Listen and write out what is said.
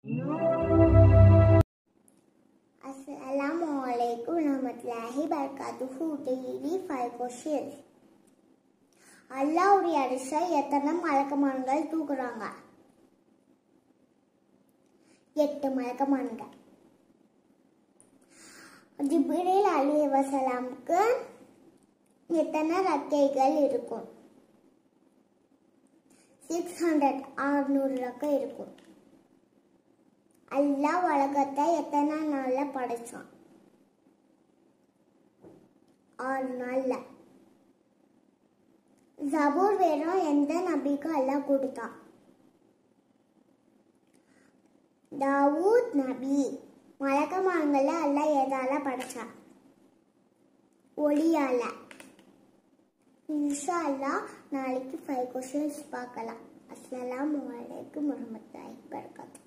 Assalamu alaikum warahmatullahi wabarakatuh. Daily five questions. அல்லாவுடைய அரிசை எத்தனை மலக்கமான்கள் தூக்குறாங்க எட்டு மலக்கமான்கள் ஜிப்ரீல் அலி வசலாமுக்கு எத்தனை ரக்கைகள் இருக்கும் சிக்ஸ் ஹண்ட்ரட் ஆறுநூறு ரக்கை இருக்கும் அல்லாஹ் உலகத்தை எத்தனை நாள்ல படைச்சான் ஆறு நாள்ல ஜபூர் வேதம் எந்த நபிக்கு அல்லாஹ் கொடுத்தான் தாவூத் நபி மலக்கமான்களை அல்லாஹ் எதால படைச்சான் ஒளியால இன்ஷா அல்லாஹ் நாளைக்கு ஃபைவ் கொஸ்டின்ஸ் பார்க்கலாம் அஸ்ஸலாமு அலைக்கும் வரமத்துல்லாஹி வபரகாத்துஹு